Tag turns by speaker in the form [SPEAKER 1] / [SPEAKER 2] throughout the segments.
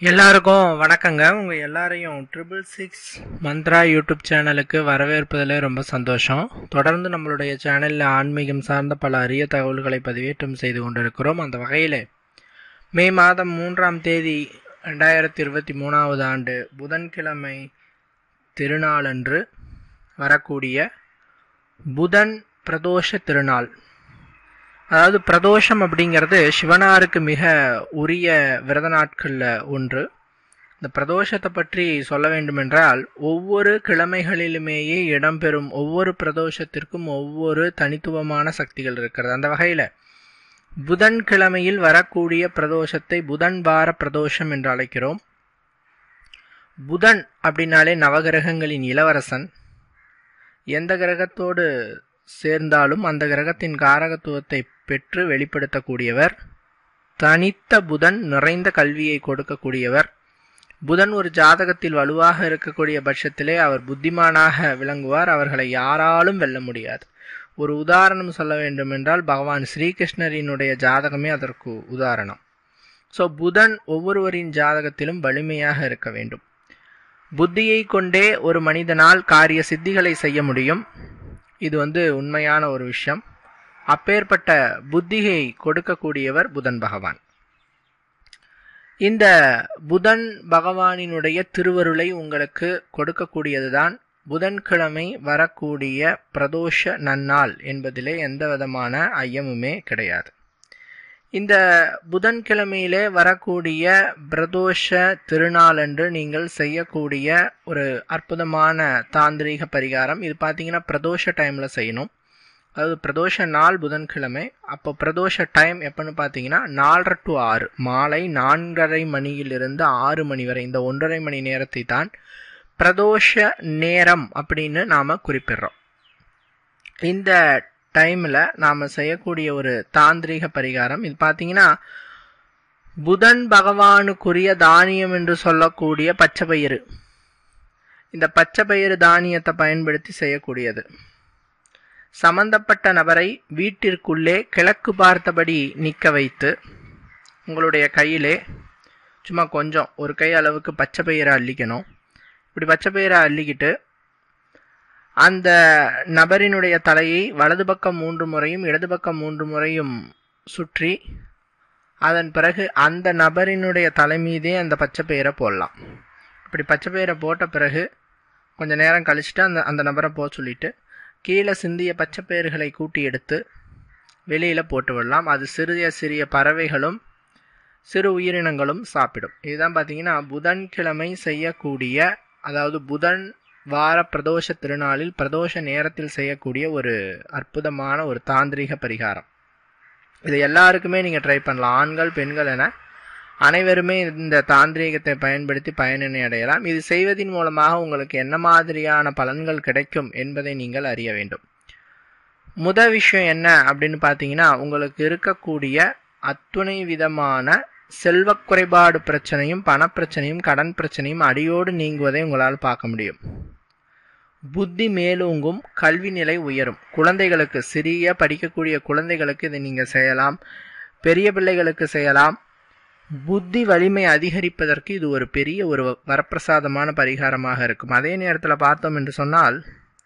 [SPEAKER 1] எல்லாருக்கும் வணக்கங்க உங்கள் எல்லாரையும் ட்ரிபிள் சிக்ஸ் மந்த்ரா யூடியூப் சேனலுக்கு வரவேற்பதில் ரொம்ப சந்தோஷம் தொடர்ந்து நம்மளுடைய சேனலில் ஆன்மீகம் சார்ந்த பல அரிய தகவல்களை பதிவேற்றம் செய்து கொண்டிருக்கிறோம் அந்த வகையில் மே மாதம் மூன்றாம் தேதி ரெண்டாயிரத்தி இருபத்தி மூணாவது ஆண்டு புதன்கிழமை திருநாளன்று வரக்கூடிய புதன் பிரதோஷ திருநாள் அதாவது பிரதோஷம் அப்படிங்கிறது சிவனாருக்கு மிக உரிய விரத நாட்களில் ஒன்று இந்த பிரதோஷத்தை பற்றி சொல்ல வேண்டுமென்றால் ஒவ்வொரு கிழமைகளிலுமேயே இடம்பெறும் ஒவ்வொரு பிரதோஷத்திற்கும் ஒவ்வொரு தனித்துவமான சக்திகள் இருக்கிறது அந்த வகையில் புதன் கிழமையில் வரக்கூடிய பிரதோஷத்தை புதன் வார பிரதோஷம் என்று அழைக்கிறோம் புதன் அப்படின்னாலே நவகிரகங்களின் இளவரசன் எந்த கிரகத்தோடு சேர்ந்தாலும் அந்த கிரகத்தின் காரகத்துவத்தை பெற்று வெளிப்படுத்தக்கூடியவர் தனித்த புதன் நிறைந்த கல்வியை கொடுக்கக்கூடியவர் புதன் ஒரு ஜாதகத்தில் வலுவாக இருக்கக்கூடிய பட்சத்திலே அவர் புத்திமானாக விளங்குவார் அவர்களை யாராலும் வெல்ல முடியாது ஒரு உதாரணம் சொல்ல வேண்டும் என்றால் பகவான் ஸ்ரீகிருஷ்ணரினுடைய ஜாதகமே அதற்கு உதாரணம் ஸோ புதன் ஒவ்வொருவரின் ஜாதகத்திலும் வலிமையாக இருக்க வேண்டும் புத்தியை கொண்டே ஒரு மனிதனால் காரிய சித்திகளை செய்ய முடியும் இது வந்து உண்மையான ஒரு விஷயம் அப்பேற்பட்ட புத்தியை கொடுக்கக்கூடியவர் புதன் பகவான் இந்த புதன் பகவானினுடைய திருவருளை உங்களுக்கு கொடுக்கக்கூடியதுதான் புதன்கிழமை வரக்கூடிய பிரதோஷ நன்னாள் என்பதிலே எந்த விதமான ஐயமுமே கிடையாது இந்த புதன்கிழமையிலே வரக்கூடிய பிரதோஷ திருநாளன்று நீங்கள் செய்யக்கூடிய ஒரு அற்புதமான தாந்திரீக பரிகாரம் இது பார்த்தீங்கன்னா பிரதோஷ டைமில் செய்யணும் அதாவது பிரதோஷ நாள் புதன்கிழமை அப்போ பிரதோஷ டைம் எப்போன்னு பார்த்தீங்கன்னா நாலரை டு ஆறு மாலை நான்கரை மணியிலிருந்து ஆறு மணி வரை இந்த ஒன்றரை மணி நேரத்தை தான் பிரதோஷ நேரம் அப்படின்னு நாம் குறிப்பிடுறோம் இந்த டைமில் நாம் செய்யக்கூடிய ஒரு தாந்திரிக பரிகாரம் இது பார்த்தீங்கன்னா புதன் பகவானுக்குரிய தானியம் என்று சொல்லக்கூடிய பச்சை பயிறு இந்த பச்சை பயிறு தானியத்தை பயன்படுத்தி செய்யக்கூடியது சம்பந்தப்பட்ட நபரை வீட்டிற்குள்ளே கிழக்கு பார்த்தபடி நிற்க வைத்து உங்களுடைய கையிலே சும்மா கொஞ்சம் ஒரு கை அளவுக்கு பச்சை பயிரை அள்ளிக்கணும் இப்படி பச்சை பயிரை அள்ளிக்கிட்டு அந்த நபரினுடைய தலையை வலது பக்கம் மூன்று முறையும் இடது பக்கம் மூன்று முறையும் சுற்றி அதன் பிறகு அந்த நபரினுடைய தலை மீதே அந்த பச்சை பயிரை போடலாம் இப்படி பச்சை பயிரை போட்ட பிறகு கொஞ்சம் நேரம் கழிச்சுட்டு அந்த அந்த நபரை போக சொல்லிட்டு கீழே சிந்திய பச்சை பயிர்களை கூட்டி எடுத்து வெளியில் போட்டு விடலாம் அது சிறிய சிறிய பறவைகளும் சிறு உயிரினங்களும் சாப்பிடும் இதுதான் பார்த்தீங்கன்னா புதன்கிழமை செய்யக்கூடிய அதாவது புதன் வார பிரதோஷ திருநாளில் பிரதோஷ நேரத்தில் செய்யக்கூடிய ஒரு அற்புதமான ஒரு தாந்திரிக பரிகாரம் இது எல்லாருக்குமே நீங்கள் ட்ரை பண்ணலாம் ஆண்கள் பெண்கள் என அனைவருமே இந்த தாந்திரீகத்தை பயன்படுத்தி பயனினை அடையலாம் இது செய்வதன் மூலமாக உங்களுக்கு என்ன மாதிரியான பலன்கள் கிடைக்கும் என்பதை நீங்கள் அறிய வேண்டும் முத விஷயம் என்ன அப்படின்னு பார்த்தீங்கன்னா உங்களுக்கு இருக்கக்கூடிய அத்துணை விதமான செல்வ குறைபாடு பிரச்சனையும் பணப்பிரச்சனையும் கடன் பிரச்சனையும் அடியோடு நீங்குவதை உங்களால் பார்க்க முடியும் புத்தி மேலோங்கும் கல்வி நிலை உயரும் குழந்தைகளுக்கு சிறிய படிக்கக்கூடிய குழந்தைகளுக்கு இதை நீங்கள் செய்யலாம் பெரிய பிள்ளைகளுக்கு செய்யலாம் புத்தி வலிமை அதிகரிப்பதற்கு இது ஒரு பெரிய ஒரு வரப்பிரசாதமான பரிகாரமாக இருக்கும் அதே நேரத்தில் பார்த்தோம் என்று சொன்னால்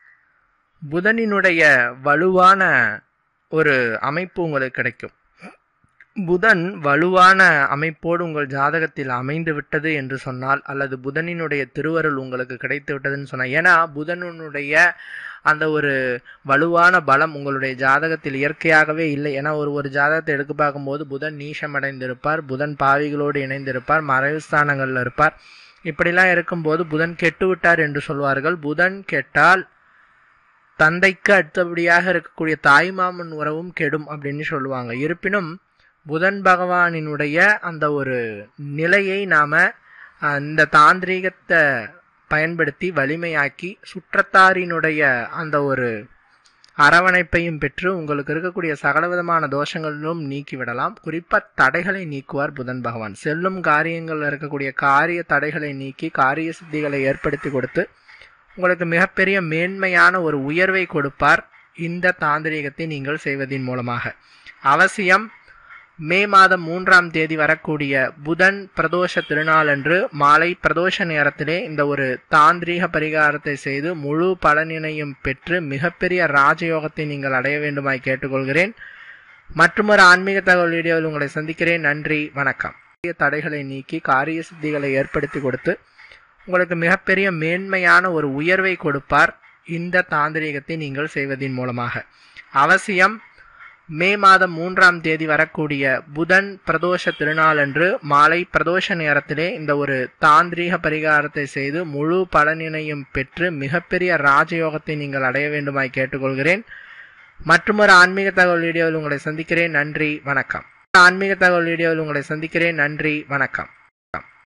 [SPEAKER 1] புதனினுடைய வலுவான ஒரு அமைப்பு உங்களுக்கு கிடைக்கும் புதன் வலுவான அமைப்போடு உங்கள் ஜாதகத்தில் அமைந்து விட்டது என்று சொன்னால் அல்லது புதனினுடைய திருவருள் உங்களுக்கு கிடைத்து விட்டதுன்னு சொன்னால் ஏன்னா புதனுடைய அந்த ஒரு வலுவான பலம் உங்களுடைய ஜாதகத்தில் இயற்கையாகவே இல்லை ஏன்னா ஒரு ஒரு ஜாதகத்தை எடுக்க பார்க்கும்போது புதன் நீஷமடைந்திருப்பார் புதன் பாவிகளோடு இணைந்திருப்பார் மறைவு ஸ்தானங்களில் இருப்பார் இப்படிலாம் இருக்கும்போது புதன் கெட்டு விட்டார் என்று சொல்வார்கள் புதன் கெட்டால் தந்தைக்கு அடுத்தபடியாக இருக்கக்கூடிய தாய்மாமன் உறவும் கெடும் அப்படின்னு சொல்லுவாங்க இருப்பினும் புதன் பகவானினுடைய அந்த ஒரு நிலையை நாம் இந்த தாந்திரீகத்தை பயன்படுத்தி வலிமையாக்கி சுற்றத்தாரினுடைய அந்த ஒரு அரவணைப்பையும் பெற்று உங்களுக்கு இருக்கக்கூடிய சகலவிதமான தோஷங்களிலும் நீக்கிவிடலாம் குறிப்பாக தடைகளை நீக்குவார் புதன் பகவான் செல்லும் காரியங்களில் இருக்கக்கூடிய காரிய தடைகளை நீக்கி காரிய சித்திகளை ஏற்படுத்தி கொடுத்து உங்களுக்கு மிகப்பெரிய மேன்மையான ஒரு உயர்வை கொடுப்பார் இந்த தாந்திரீகத்தை நீங்கள் செய்வதன் மூலமாக அவசியம் மே மாதம் மூன்றாம் தேதி வரக்கூடிய புதன் பிரதோஷ திருநாளன்று மாலை பிரதோஷ நேரத்திலே இந்த ஒரு தாந்திரீக பரிகாரத்தை செய்து முழு பலனினையும் பெற்று மிகப்பெரிய ராஜயோகத்தை நீங்கள் அடைய வேண்டுமாய் கேட்டுக்கொள்கிறேன் மற்றொரு ஆன்மீக தகவல் வீடியோவில் உங்களை சந்திக்கிறேன் நன்றி வணக்கம் பெரிய தடைகளை நீக்கி காரிய சித்திகளை ஏற்படுத்தி கொடுத்து உங்களுக்கு மிகப்பெரிய மேன்மையான ஒரு உயர்வை கொடுப்பார் இந்த தாந்திரீகத்தை நீங்கள் செய்வதின் மூலமாக அவசியம் மே மாதம் மூன்றாம் தேதி வரக்கூடிய புதன் பிரதோஷ திருநாளன்று மாலை பிரதோஷ நேரத்திலே இந்த ஒரு தாந்திரீக பரிகாரத்தை செய்து முழு பலனினையும் பெற்று மிகப்பெரிய ராஜயோகத்தை நீங்கள் அடைய வேண்டுமாய் கேட்டுக்கொள்கிறேன் மற்றொரு ஆன்மீக தகவல் வீடியோவில் உங்களை சந்திக்கிறேன் நன்றி வணக்கம் ஆன்மீக தகவல் வீடியோவில் உங்களை சந்திக்கிறேன் நன்றி வணக்கம்